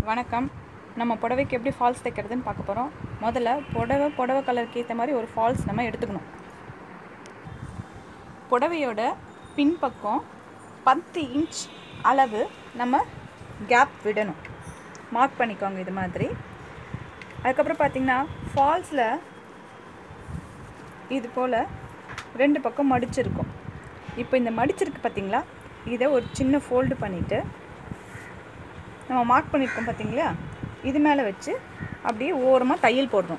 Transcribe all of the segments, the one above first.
வணக்கம் நம்ம புடவைக்கு எப்படி ஃபால்ஸ் தைக்கிறதுன்னு பார்க்க போகிறோம் முதல்ல புடவை புடவை கலருக்கு ஏற்ற மாதிரி ஒரு ஃபால்ஸ் நம்ம எடுத்துக்கணும் புடவையோட பின்பக்கம் பத்து இன்ச் அளவு நம்ம கேப் விடணும் மார்க் பண்ணிக்கோங்க இது மாதிரி அதுக்கப்புறம் பார்த்திங்கன்னா ஃபால்ஸில் இது போல் ரெண்டு பக்கம் மடிச்சிருக்கும் இப்போ இந்த மடிச்சிருக்கு பார்த்தீங்களா இதை ஒரு சின்ன ஃபோல்டு பண்ணிவிட்டு நம்ம மார்க் பண்ணியிருக்கோம் பார்த்தீங்களா இது மேலே வச்சு அப்படியே ஓரமாக தையல் போடணும்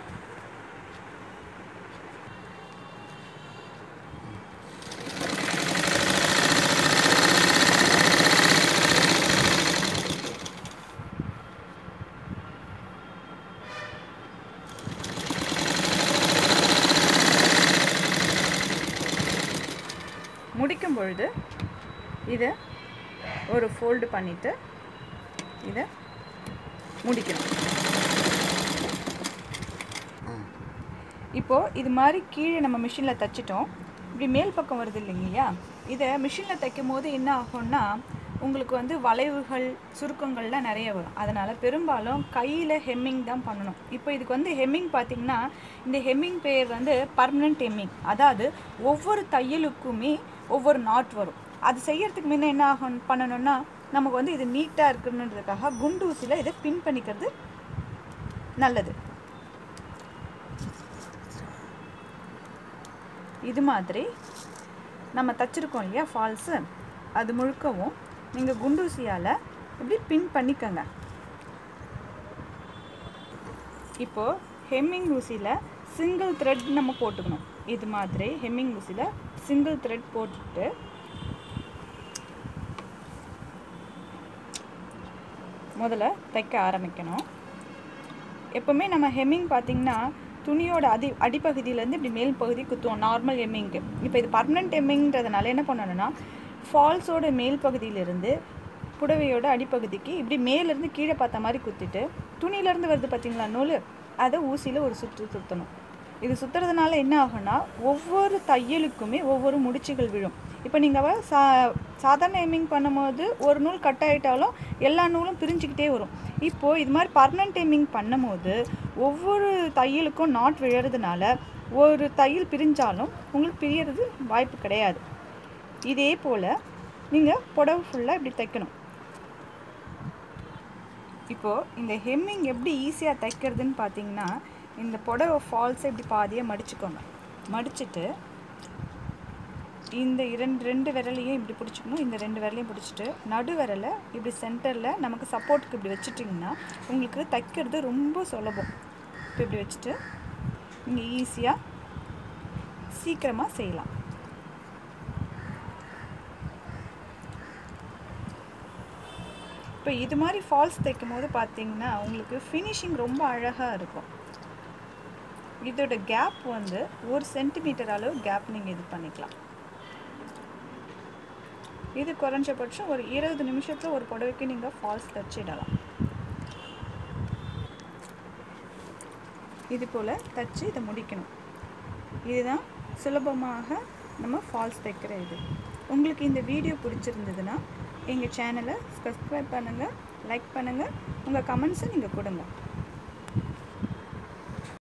முடிக்கும் பொழுது இதை ஒரு ஃபோல்டு பண்ணிவிட்டு இதை முடிக்கணும் இப்போது இது மாதிரி கீழே நம்ம மிஷினில் தைச்சிட்டோம் இப்படி மேல் பக்கம் வருது இல்லைங்கய்யா இதை மிஷினில் தைக்கும் போது என்ன ஆகும்னா உங்களுக்கு வந்து வளைவுகள் சுருக்கங்கள்லாம் நிறைய வரும் அதனால் பெரும்பாலும் கையில் ஹெம்மிங் தான் பண்ணணும் இப்போ இதுக்கு வந்து ஹெம்மிங் பார்த்திங்கன்னா இந்த ஹெம்மிங் பேர் வந்து பர்மனெண்ட் ஹெம்மிங் அதாவது ஒவ்வொரு தையலுக்குமே ஒவ்வொரு நாட் வரும் அது செய்யறதுக்கு முன்ன என்ன ஆகும் பண்ணணும்னா நமக்கு வந்து இது நீட்டாக இருக்கணுன்றதுக்காக குண்டு ஊசியில் இதை பின் பண்ணிக்கிறது நல்லது இது மாதிரி நம்ம தச்சிருக்கோம் இல்லையா ஃபால்ஸு அது முழுக்கவும் நீங்கள் குண்டூசியால் இப்படி பின் பண்ணிக்கோங்க இப்போது ஹெம்மிங் ஊசியில் சிங்கிள் த்ரெட் நம்ம போட்டுக்கணும் இது மாதிரி ஹெம்மிங் ஊசியில் சிங்கிள் த்ரெட் போட்டுட்டு முதல்ல தைக்க ஆரம்பிக்கணும் எப்போவுமே நம்ம ஹெம்மிங் பார்த்திங்கன்னா துணியோட அடி அடிப்பகுதியிலேருந்து இப்படி மேல் பகுதி குத்துவோம் நார்மல் ஹெம்மிங்க்கு இப்போ இது பர்மனெண்ட் ஹெம்மிங்கிறதுனால என்ன பண்ணணும்னா ஃபால்ஸோட மேல் பகுதியிலிருந்து புடவையோட அடிப்பகுதிக்கு இப்படி மேலேருந்து கீழே பார்த்த மாதிரி குத்திட்டு துணியிலேருந்து வருது பார்த்தீங்களா நூல் அதை ஊசியில் ஒரு சுற்று சுற்றணும் இது சுற்றுறதுனால என்ன ஆகும்னா ஒவ்வொரு தையலுக்குமே ஒவ்வொரு முடிச்சுகள் விழும் இப்போ நீங்கள் சா சாதாரண எம்மிங் பண்ணும்போது ஒரு நூல் கட் ஆகிட்டாலும் எல்லா நூலும் பிரிஞ்சுக்கிட்டே வரும் இப்போது இது மாதிரி பர்மனெண்ட் எம்மிங் பண்ணும்போது ஒவ்வொரு தையலுக்கும் நாட் விழறதுனால ஒரு தையல் பிரிஞ்சாலும் உங்களுக்கு பிரியறது வாய்ப்பு கிடையாது இதே போல் நீங்கள் புடவை ஃபுல்லாக இப்படி தைக்கணும் இப்போது இந்த ஹெம்மிங் எப்படி ஈஸியாக தைக்கிறதுன்னு பார்த்தீங்கன்னா இந்த புடவை ஃபால்ஸை இப்படி பாதியாக மடிச்சுக்கோங்க மடிச்சுட்டு இந்த இரண்டு ரெண்டு விரலையும் இப்படி பிடிச்சிக்கணும் இந்த ரெண்டு விரலையும் பிடிச்சிட்டு நடு விரலை இப்படி சென்டரில் நமக்கு சப்போர்ட்டுக்கு இப்படி வச்சுட்டிங்கன்னா உங்களுக்கு தைக்கிறது ரொம்ப சுலபம் இப்போ இப்படி வச்சுட்டு நீங்கள் ஈஸியாக சீக்கிரமாக செய்யலாம் இப்போ இது மாதிரி ஃபால்ஸ் தைக்கும் போது பார்த்தீங்கன்னா உங்களுக்கு ஃபினிஷிங் ரொம்ப அழகாக இருக்கும் இதோட கேப் வந்து ஒரு சென்டிமீட்டர் அளவு கேப் நீங்கள் இது பண்ணிக்கலாம் இது குறைஞ்சபட்சம் ஒரு இருபது நிமிஷத்தில் ஒரு புடவைக்கு நீங்கள் ஃபால்ஸ் தைச்சிடலாம் இது போல் தைச்சி இதை முடிக்கணும் இதுதான் சுலபமாக நம்ம ஃபால்ஸ் தைக்கிற இது உங்களுக்கு இந்த வீடியோ பிடிச்சிருந்ததுன்னா எங்கள் சேனலை சப்ஸ்கிரைப் பண்ணுங்கள் லைக் பண்ணுங்கள் உங்கள் கமெண்ட்ஸை நீங்கள் கொடுங்க